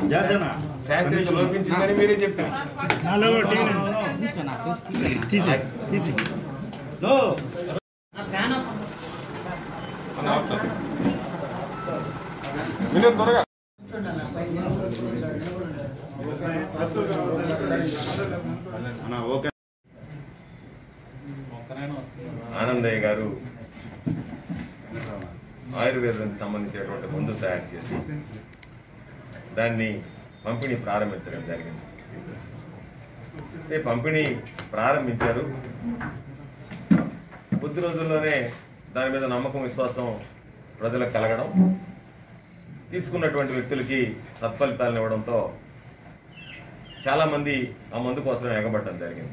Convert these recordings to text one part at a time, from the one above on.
శాస్త్రీయ లోపించిందని మీరే చెప్పారు తీసే తీసి వినోద్ త్వరగా అన్న, ఓకే ఆనందయ్య గారు ఆయుర్వేదానికి సంబంధించినటువంటి మందు తయారు చేసి దాన్ని పంపిణీ ప్రారంభించడం జరిగింది అంటే పంపిణీ ప్రారంభించారు కొద్ది రోజుల్లోనే దాని మీద నమ్మకం విశ్వాసం ప్రజలకు కలగడం తీసుకున్నటువంటి వ్యక్తులకి సత్ఫలితాలను ఇవ్వడంతో చాలామంది ఆ మందు కోసం ఎగబడడం జరిగింది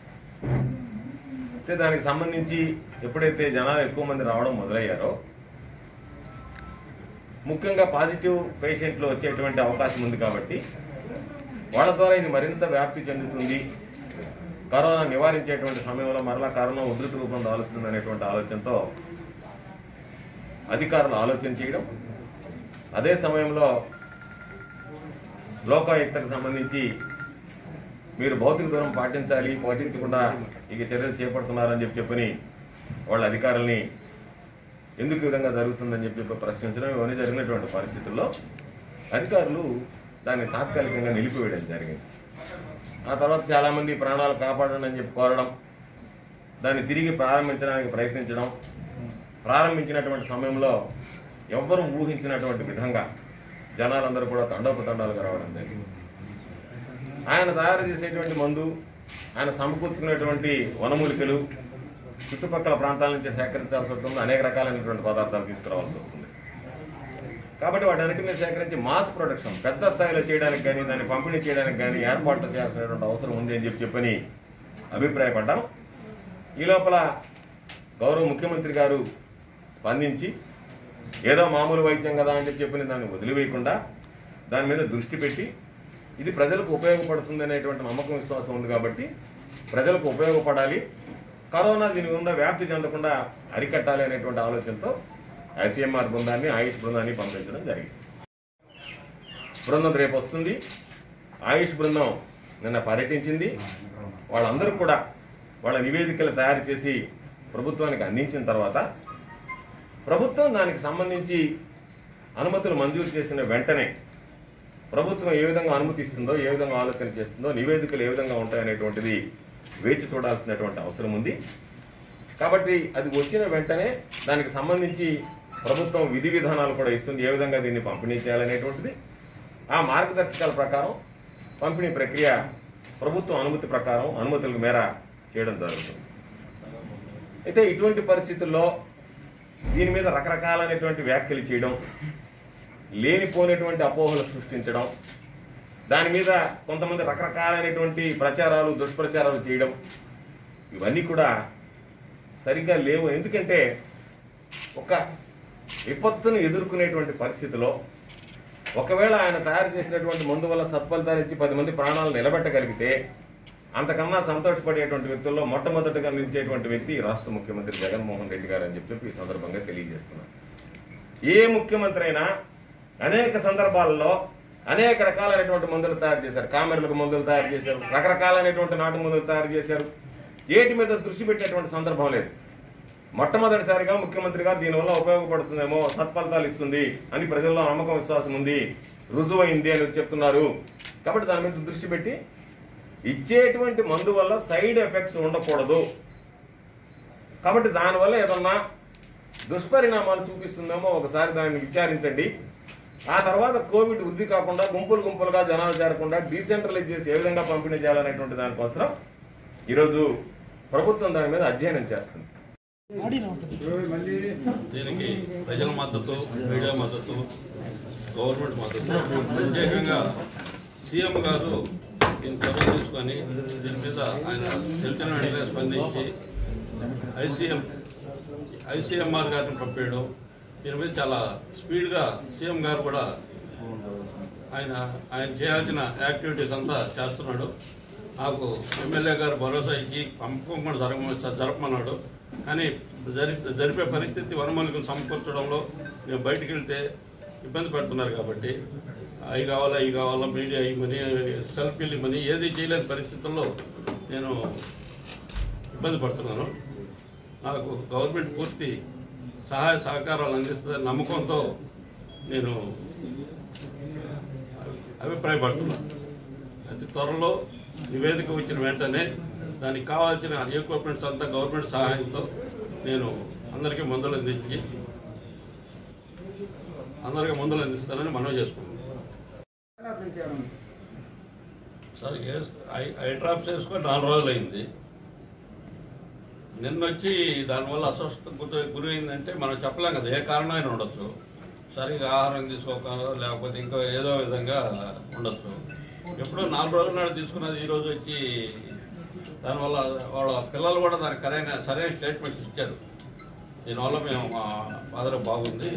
అయితే దానికి సంబంధించి ఎప్పుడైతే జనాలు ఎక్కువ మంది రావడం మొదలయ్యారో ముఖ్యంగా పాజిటివ్ పేషెంట్లు వచ్చేటువంటి అవకాశం ఉంది కాబట్టి వాళ్ళ ద్వారా ఇది మరింత వ్యాప్తి చెందుతుంది కరోనా నివారించేటువంటి సమయంలో మరలా కరోనా ఉధృత రూపం దాలుస్తుంది అనేటువంటి ఆలోచనతో అధికారులు ఆలోచన చేయడం అదే సమయంలో లోకాయుక్తకు సంబంధించి మీరు భౌతిక దూరం పాటించాలి పాటించకుండా ఇక చర్యలు చేపడుతున్నారని చెప్పి చెప్పని వాళ్ళ అధికారుల్ని ఎందుకు ఈ విధంగా జరుగుతుందని చెప్పి చెప్పి ప్రశ్నించడం ఇవన్నీ జరిగినటువంటి పరిస్థితుల్లో అధికారులు దాన్ని తాత్కాలికంగా నిలిపివేయడం జరిగింది ఆ తర్వాత చాలామంది ప్రాణాలు కాపాడండి అని చెప్పి కోరడం దాన్ని తిరిగి ప్రారంభించడానికి ప్రయత్నించడం ప్రారంభించినటువంటి సమయంలో ఎవ్వరూ ఊహించినటువంటి విధంగా జనాలందరూ కూడా తండోపతండాలుగా రావడం జరిగింది ఆయన తయారు చేసేటువంటి మందు ఆయన సమకూర్చుకునేటువంటి వనమూలికలు చుట్టుపక్కల ప్రాంతాల నుంచి సేకరించాల్సి వస్తుంది అనేక రకాలైనటువంటి పదార్థాలు తీసుకురావాల్సి వస్తుంది కాబట్టి వాటన్నిటిని సేకరించి మాస్ ప్రొడక్షన్ పెద్ద స్థాయిలో చేయడానికి కానీ దాన్ని పంపిణీ చేయడానికి కానీ ఏర్పాట్లు చేయాల్సినటువంటి అవసరం ఉంది అని చెప్పి చెప్పని అభిప్రాయపడ్డాం ఈ లోపల గౌరవ ముఖ్యమంత్రి గారు స్పందించి ఏదో మామూలు వైద్యం కదా అని చెప్పి చెప్పిన దాన్ని వదిలివేయకుండా దాని మీద దృష్టి పెట్టి ఇది ప్రజలకు ఉపయోగపడుతుంది అనేటువంటి నమ్మకం విశ్వాసం ఉంది కాబట్టి ప్రజలకు ఉపయోగపడాలి కరోనా దీని గుండా వ్యాప్తి చెందకుండా అరికట్టాలి అనేటువంటి ఆలోచనతో ఐసీఎంఆర్ బృందాన్ని ఆయుష్ బృందాన్ని పంపించడం జరిగింది బృందం రేపు వస్తుంది ఆయుష్ బృందం నిన్న పర్యటించింది వాళ్ళందరూ కూడా వాళ్ళ నివేదికలు తయారు చేసి ప్రభుత్వానికి అందించిన తర్వాత ప్రభుత్వం దానికి సంబంధించి అనుమతులు మంజూరు చేసిన వెంటనే ప్రభుత్వం ఏ విధంగా అనుమతిస్తుందో ఏ విధంగా ఆలోచన చేస్తుందో నివేదికలు ఏ విధంగా ఉంటాయనేటువంటిది వేచి చూడాల్సినటువంటి అవసరం ఉంది కాబట్టి అది వచ్చిన వెంటనే దానికి సంబంధించి ప్రభుత్వం విధి విధానాలు కూడా ఇస్తుంది ఏ విధంగా దీన్ని పంపిణీ చేయాలనేటువంటిది ఆ మార్గదర్శకాల ప్రకారం పంపిణీ ప్రక్రియ ప్రభుత్వం అనుమతి ప్రకారం అనుమతుల మేర చేయడం జరుగుతుంది అయితే ఇటువంటి పరిస్థితుల్లో దీని మీద రకరకాలైనటువంటి వ్యాఖ్యలు చేయడం లేనిపోయినటువంటి అపోహలు సృష్టించడం దాని మీద కొంతమంది రకరకాలైనటువంటి ప్రచారాలు దుష్ప్రచారాలు చేయడం ఇవన్నీ కూడా సరిగ్గా లేవు ఎందుకంటే ఒక విపత్తును ఎదుర్కొనేటువంటి పరిస్థితిలో ఒకవేళ ఆయన తయారు చేసినటువంటి మందు వల్ల సత్ఫలితాలు ఇచ్చి పది మంది ప్రాణాలు నిలబెట్టగలిగితే అంతకన్నా సంతోషపడేటువంటి వ్యక్తుల్లో మొట్టమొదటిగా నిలిచేటువంటి వ్యక్తి ఈ రాష్ట్ర ముఖ్యమంత్రి జగన్మోహన్ రెడ్డి గారు అని చెప్పి ఈ సందర్భంగా తెలియజేస్తున్నాను ఏ ముఖ్యమంత్రి అయినా అనేక సందర్భాల్లో అనేక రకాలైనటువంటి మందులు తయారు చేశారు కామెర్లకు మందులు తయారు చేశారు రకరకాలైనటువంటి నాటు మందులు తయారు చేశారు ఏటి మీద దృష్టి పెట్టేటువంటి సందర్భం లేదు మొట్టమొదటిసారిగా ముఖ్యమంత్రిగా దీనివల్ల ఉపయోగపడుతుందేమో సత్ఫలితాలు ఇస్తుంది అని ప్రజల్లో నమ్మకం విశ్వాసం ఉంది రుజువైంది అని చెప్తున్నారు కాబట్టి దాని మీద దృష్టి పెట్టి ఇచ్చేటువంటి మందు వల్ల సైడ్ ఎఫెక్ట్స్ ఉండకూడదు కాబట్టి దానివల్ల ఏదన్నా దుష్పరిణామాలు చూపిస్తుందేమో ఒకసారి దాన్ని విచారించండి ఆ తర్వాత కోవిడ్ వృద్ధి కాకుండా గుంపులు గుంపులుగా జనాలు చేరకుండా డీసెంట్రలైజ్ చేసి ఏ విధంగా పంపిణీ చేయాలనేటువంటి దానికోసం ఈరోజు ప్రభుత్వం దాని మీద అధ్యయనం చేస్తుంది దీనికి ప్రజల మద్దతు మీడియా మద్దతు గవర్నమెంట్ మద్దతు ప్రత్యేకంగా సీఎం గారు దీన్ని చొరవ తీసుకొని దీని మీద ఆయన తెలిసిన వెంటనే స్పందించి ఐసీఎం ఐసీఎంఆర్ గారిని పంపించడం దీని మీద చాలా స్పీడ్గా సీఎం గారు కూడా ఆయన ఆయన చేయాల్సిన యాక్టివిటీస్ అంతా చేస్తున్నాడు నాకు ఎమ్మెల్యే గారు భరోసా ఇచ్చి పంపకం కూడా జరగ జరపమన్నాడు కానీ జరి జరిపే పరిస్థితి వనమూలికలు సమకూర్చడంలో నేను బయటికి వెళ్తే ఇబ్బంది పెడుతున్నారు కాబట్టి అవి కావాలా ఇవి కావాలా మీడియా ఇవ్వమని సెల్ఫీలు ఇవ్వమని ఏది చేయలేని పరిస్థితుల్లో నేను ఇబ్బంది పడుతున్నాను నాకు గవర్నమెంట్ పూర్తి సహాయ సహకారాలు అందిస్తుందని నమ్మకంతో నేను అభిప్రాయపడుతున్నాను అతి త్వరలో నివేదిక వచ్చిన వెంటనే దానికి కావాల్సిన ఎక్విప్మెంట్స్ అంతా గవర్నమెంట్ సహాయంతో నేను అందరికీ మందులు అందించి అందరికీ మందులు అందిస్తానని మనవి చేసుకున్నాను సార్ ఏ ఐ ఐ డ్రాప్స్ వేసుకొని నాలుగు రోజులు అయింది నిన్న వచ్చి దానివల్ల అస్వస్థ గురి గురి అయిందంటే మనం చెప్పలేం కదా ఏ కారణమైనా ఉండొచ్చు సరిగా ఆహారం తీసుకోక లేకపోతే ఇంకో ఏదో విధంగా ఉండొచ్చు ఎప్పుడో నాలుగు రోజుల నాడు తీసుకున్నది ఈ రోజు వచ్చి దానివల్ల వాళ్ళ పిల్లలు కూడా దానికి సరైన సరైన స్టేట్మెంట్స్ ఇచ్చారు దీనివల్ల మేము మా ఫాదర్ బాగుంది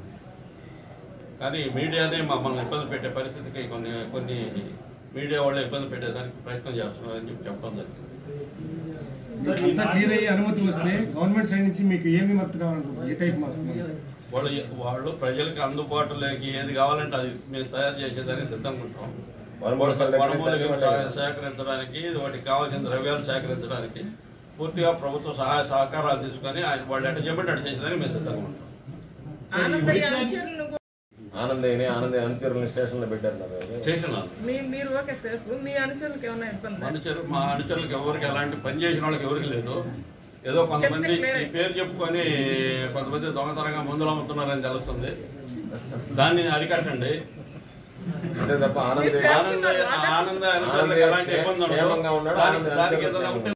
కానీ మీడియానే మమ్మల్ని ఇబ్బంది పెట్టే పరిస్థితికి కొన్ని కొన్ని మీడియా వాళ్ళు ఇబ్బంది పెట్టేదానికి ప్రయత్నం చేస్తున్నారని చెప్పి చెప్పడం జరిగింది అంతా క్లియర్ అయ్యి అనుమతి వస్తే గవర్నమెంట్ సైడ్ నుంచి మీకు ఏమి మద్దతు కావాలనుకుంటున్నారు ఏ టైప్ మద్దతు వాళ్ళు వాళ్ళు ప్రజలకు అందుబాటులోకి ఏది కావాలంటే అది మేము తయారు చేసేదానికి సిద్ధంగా ఉంటాం వనమూలికలు వాళ్ళ వనమూలికలు లెక్కన సే- సేకరించడానికి వాటికి కావాల్సిన ద్రవ్యాలు సేకరించడానికి పూర్తిగా ప్రభుత్వ సహాయ సహకారాలు తీసుకొని ఆయన వాళ్ళు ఎట్ట చెప్పండి అట్ట చేసేదానికి మేము సిద్ధంగా ఉంటాం ఆనందయ్య అనుచరులను కూడా- ఆనందయ్యని ఆనందయ్య అనుచరులను స్టేషన్లో పెట్టారు నా మీద. స్టేషన్ వాళ్ళు. మీ మీరు ఓకే సార్ మీ అనుచరులకు ఏమైనా ఇబ్బంది అనుచరు మా అనుచరులకు ఎవరికి ఎలాంటి పని చేసిన వాళ్ళకి ఎవరికి లేదు ఏదో కొంతమంది ఈ పేరు చెప్పుకొని కొంతమంది దొంగతనంగా మందులు అమ్ముతున్నారని తెలుస్తుంది దాన్ని అరికట్టండి అంతే తప్ప ఆనందయ్య ఆనంద ఆనంద అనుచరులకు ఎలాంటి ఇబ్బంది ఉండదు క్షేమంగా ఉన్నాడు, దానికి ఆనంద దానికి అనుచరులకు ఏదైనా ఉంటే